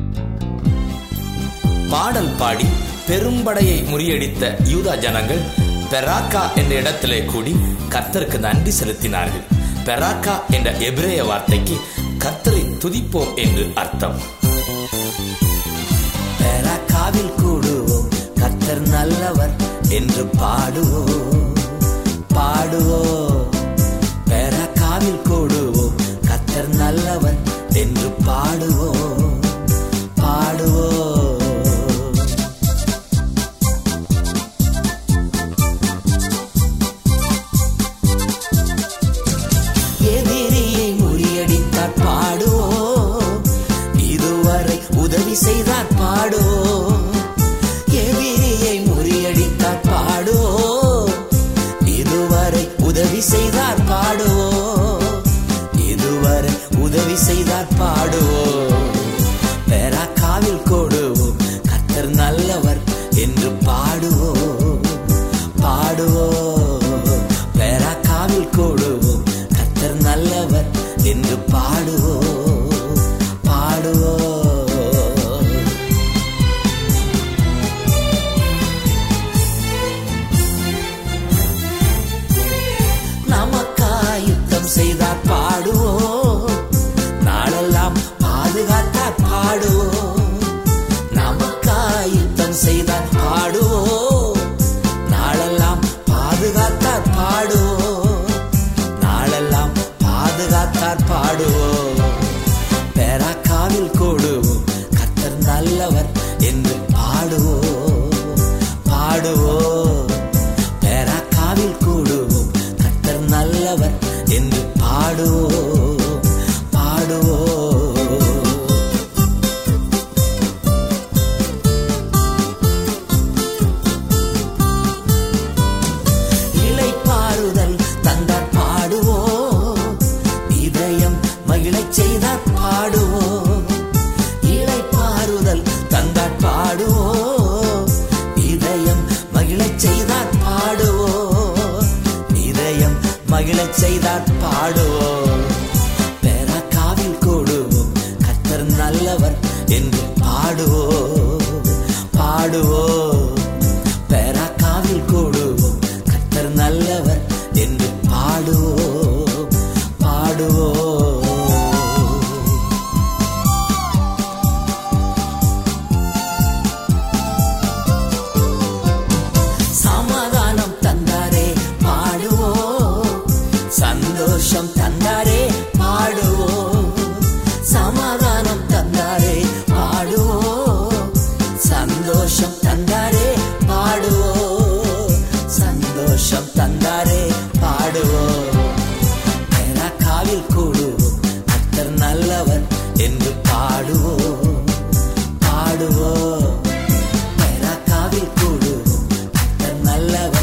பாடல் பாடி பெரும்படையை முறியடித்த யூதா ஜனங்கள் பெராக்கா என்ற இடத்திலே கூடி கர்த்தருக்கு நன்றி செலுத்தினார்கள் பெராக்கா என்ற எபிரேய வார்த்தைக்கு கர்த்தரை துதிப்போம் என்று அர்த்தம் பெராக்காவில் கூடுவோம் கர்த்தர் நல்லவர் என்று பாடுவோம் பாடுவோம் பெராக்காவில் கூடுவோம் கர்த்தர் நல்லவர் என்று பாடுவோம் பாடுவோம் எதிரியை முறியடித்தார் பாடுவோம் இதுவரை உதவி செய்தார் பாடுவோம் எதிரியை முறியடித்தார் பாடுவோம் இதுவரை உதவி செய்தார் பாடுவோம் இதுவரை உதவி செய்தார் பாடுவோம் பெராக்காவில் கொடுவோம் கர்த்தர் நல்லவர் என்று பாடுவோம் பாடுவோம் பெராக்காவில் கொடுவோம் கர்த்தர் நல்லவர் என்று பாடுவோம் பாடுவோம் நமக்காய் யுத்தம் செய்தார் பாடுவோம் நாளெல்லாம் பாதுகாத்தார் பாடுவோம் நமக்காய் யுத்தம் செய்தார் பாடுவோம் நாளெல்லாம் பாதுகாத்தார் பாடுவோம் நாளெல்லாம் பாதுகாத்தார் பாடுவோம் பெராக்காவில் கூடுவோம் கர்த்தர் நல்லவர் என்று பாடுவோம் பாடுவோம் பெராக்காவில் கூடுவோம் கர்த்தர் நல்லவர் என்று பாடுவோம் பாடுவோம் இளைப்பாறுதல் தந்தார் பாடுவோம் இதயம் மகிழச் செய்தார் பாடுவோம் இளைப்பாறுதல் தந்தார் பாடுவோம் இதயம் மகிழச் செய்தார் பாடுவோம் இதயம் மகிழச் செய்தார் பாடுவோம் பெராக்காவில் கூடுவோம் கர்த்தர் நல்லவர் என்று பாடுவோம் பாடுவோம் பெராக்காவில் கூடுவோம் கர்த்தர் நல்லவர் என்று பாடுவோம் பாடுவோம் சமாதானம் தந்தாரே பாடுவோம் சந்தோஷம் தந்தாரே பாடுவோம் சமாதானம் தந்தாரே பாடுவோம் சந்தோஷம் தந்தாரே பாடுவோம் சந்தோஷம் தந்தாரே பாடுவோம் பெராக்காவில் கூடுவோம் கர்த்தர் நல்லவர் என்று பாடுவோம் பாடுவோம் பெராக்காவில் கூடுவோம் கர்த்தர் நல்லவர்